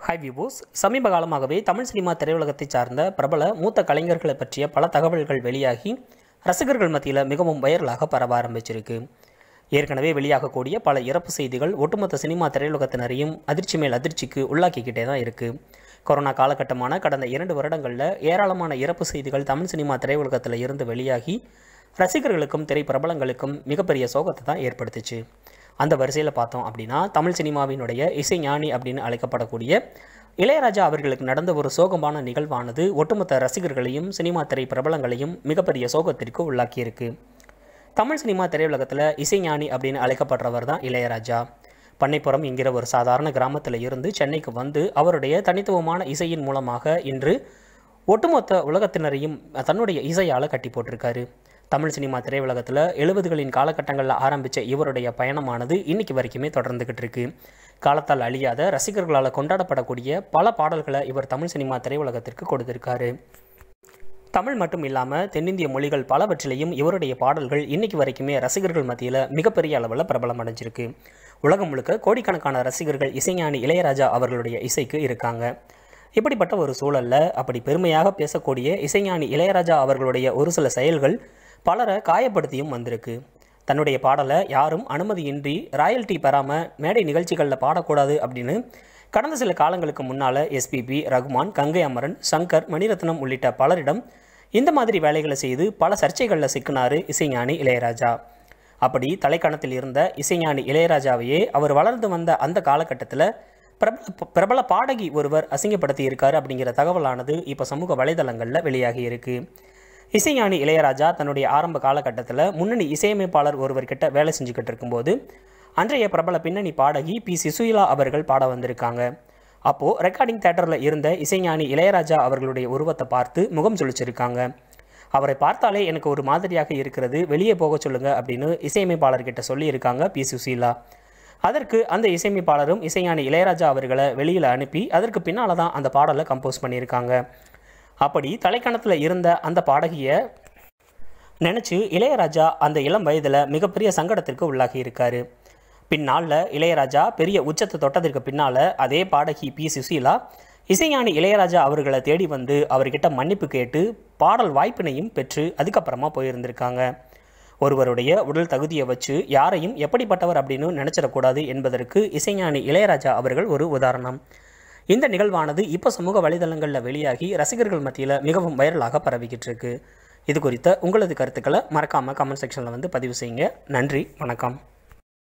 hi views சமீப காலமாகவே Tamil cinema திரையுலகத்தை சார்ந்த பிரபல மூத்த கலைஞர்களை பற்றிய பல தகவல்கள் வெளியாகி ரசிகர்கள் மத்தியில் மிகவும் வைரலாக பரவ ஆரம்பிச்சிருக்கு ஏற்கனவே வெளியாகக்கூடிய பல இறப்பு செய்திகள் ஒட்டுமொத்த சினிமா திரையுலகத்தினரையும் அதிர்ச்சி மேல் அதிர்ச்சிக்கு உள்ளாக்கிக்கிட்டே தான் இருக்குது கொரோனா காலகட்டமான கடந்த இரண்டு வருடங்களில் ஏராளமான இறப்பு செய்திகள் தமிழ் சினிமா திரையுலகத்தில் இருந்து வெளியாகி ரசிகர்களுக்கும் திரை பிரபலங்களுக்கும் மிகப்பெரிய சோகத்தை தான் ஏற்படுத்துச்சு அந்த வரிசையில் பார்த்தோம் அப்படின்னா தமிழ் சினிமாவினுடைய இசைஞானி அப்படின்னு அழைக்கப்படக்கூடிய இளையராஜா அவர்களுக்கு நடந்த ஒரு சோகமான நிகழ்வானது ஒட்டுமொத்த ரசிகர்களையும் சினிமா திரை பிரபலங்களையும் மிகப்பெரிய சோகத்திற்கு உள்ளாக்கியிருக்கு தமிழ் சினிமா திரையுலகத்தில் இசைஞானி அப்படின்னு அழைக்கப்படுறவர் தான் இளையராஜா பண்ணைப்புறம் என்கிற ஒரு சாதாரண கிராமத்தில் இருந்து சென்னைக்கு வந்து அவருடைய தனித்துவமான இசையின் மூலமாக இன்று ஒட்டுமொத்த உலகத்தினரையும் தன்னுடைய இசையால் கட்டி போட்டிருக்காரு தமிழ் சினிமா திரையுலகத்தில் எழுபதுகளின் காலகட்டங்களில் ஆரம்பித்த இவருடைய பயணமானது இன்னைக்கு வரைக்குமே தொடர்ந்துக்கிட்டு இருக்கு காலத்தால் அழியாத ரசிகர்களால் கொண்டாடப்படக்கூடிய பல பாடல்களை இவர் தமிழ் சினிமா திரையுலகத்திற்கு கொடுத்திருக்காரு தமிழ் மட்டும் இல்லாமல் தென்னிந்திய மொழிகள் பலவற்றிலையும் இவருடைய பாடல்கள் இன்னைக்கு வரைக்குமே ரசிகர்கள் மத்தியில் மிகப்பெரிய அளவில் பிரபலம் அடைஞ்சிருக்கு உலகம் முழுக்க கோடிக்கணக்கான ரசிகர்கள் இசைஞானி இளையராஜா அவர்களுடைய இசைக்கு இருக்காங்க இப்படிப்பட்ட ஒரு சூழல்ல அப்படி பெருமையாக பேசக்கூடிய இசைஞானி இளையராஜா அவர்களுடைய ஒரு சில செயல்கள் பலரை காயப்படுத்தியும் வந்திருக்கு தன்னுடைய பாடலை யாரும் அனுமதியின்றி ராயல்டி பெறாமல் மேடை நிகழ்ச்சிகளில் பாடக்கூடாது அப்படின்னு கடந்த சில காலங்களுக்கு முன்னால் எஸ்பிபி ரகுமான் கங்கை அமரன் சங்கர் மணிரத்னம் உள்ளிட்ட பலரிடம் இந்த மாதிரி வேலைகளை செய்து பல சர்ச்சைகளில் சிக்கினார் இசைஞானி இளையராஜா அப்படி தலைக்கணத்தில் இருந்த இசைஞானி இளையராஜாவையே அவர் வளர்ந்து வந்த அந்த காலகட்டத்தில் பிரபல பிரபல பாடகி ஒருவர் அசிங்கப்படுத்தி இருக்காரு அப்படிங்கிற தகவலானது இப்போ சமூக வலைதளங்களில் வெளியாகி இருக்கு இசைஞானி இளையராஜா தன்னுடைய ஆரம்ப காலகட்டத்தில் முன்னணி இசையமைப்பாளர் ஒருவர்கிட்ட வேலை செஞ்சுக்கிட்டு இருக்கும்போது அன்றைய பிரபல பின்னணி பாடகி பி சிசுயிலா அவர்கள் பாட வந்திருக்காங்க அப்போது ரெக்கார்டிங் தேட்டரில் இருந்த இசைஞானி இளையராஜா அவர்களுடைய உருவத்தை பார்த்து முகம் சுழிச்சிருக்காங்க அவரை பார்த்தாலே எனக்கு ஒரு மாதிரியாக இருக்கிறது வெளியே போக சொல்லுங்க அப்படின்னு இசையமைப்பாளர்கிட்ட சொல்லியிருக்காங்க பி சுசீலா அதற்கு அந்த இசையமைப்பாளரும் இசைஞானி இளையராஜா அவர்களை வெளியில் அனுப்பி அதற்கு பின்னால் தான் அந்த பாடலை கம்போஸ் பண்ணியிருக்காங்க அப்படி தலைக்கணத்தில் இருந்த அந்த பாடகியை நினச்சி இளையராஜா அந்த இளம் வயதில் மிகப்பெரிய சங்கடத்திற்கு உள்ளாகி இருக்காரு பின்னாளில் இளையராஜா பெரிய உச்சத்தை தொட்டதற்கு பின்னால் அதே பாடகி பி சுசீலா இசைஞானி இளையராஜா அவர்களை தேடி வந்து அவர்கிட்ட மன்னிப்பு கேட்டு பாடல் வாய்ப்பினையும் பெற்று அதுக்கப்புறமா போயிருந்திருக்காங்க ஒருவருடைய உடல் தகுதியை வச்சு யாரையும் எப்படிப்பட்டவர் அப்படின்னு நினச்சிடக்கூடாது என்பதற்கு இசைஞானி இளையராஜா அவர்கள் ஒரு உதாரணம் இந்த நிகழ்வானது இப்போ சமூக வலைதளங்களில் வெளியாகி ரசிகர்கள் மத்தியில் மிகவும் வைரலாக பரவிக்கிட்டு இருக்கு இது குறித்த உங்களது கருத்துக்களை மறக்காமல் கமெண்ட் செக்ஷனில் வந்து பதிவு செய்யுங்க நன்றி வணக்கம்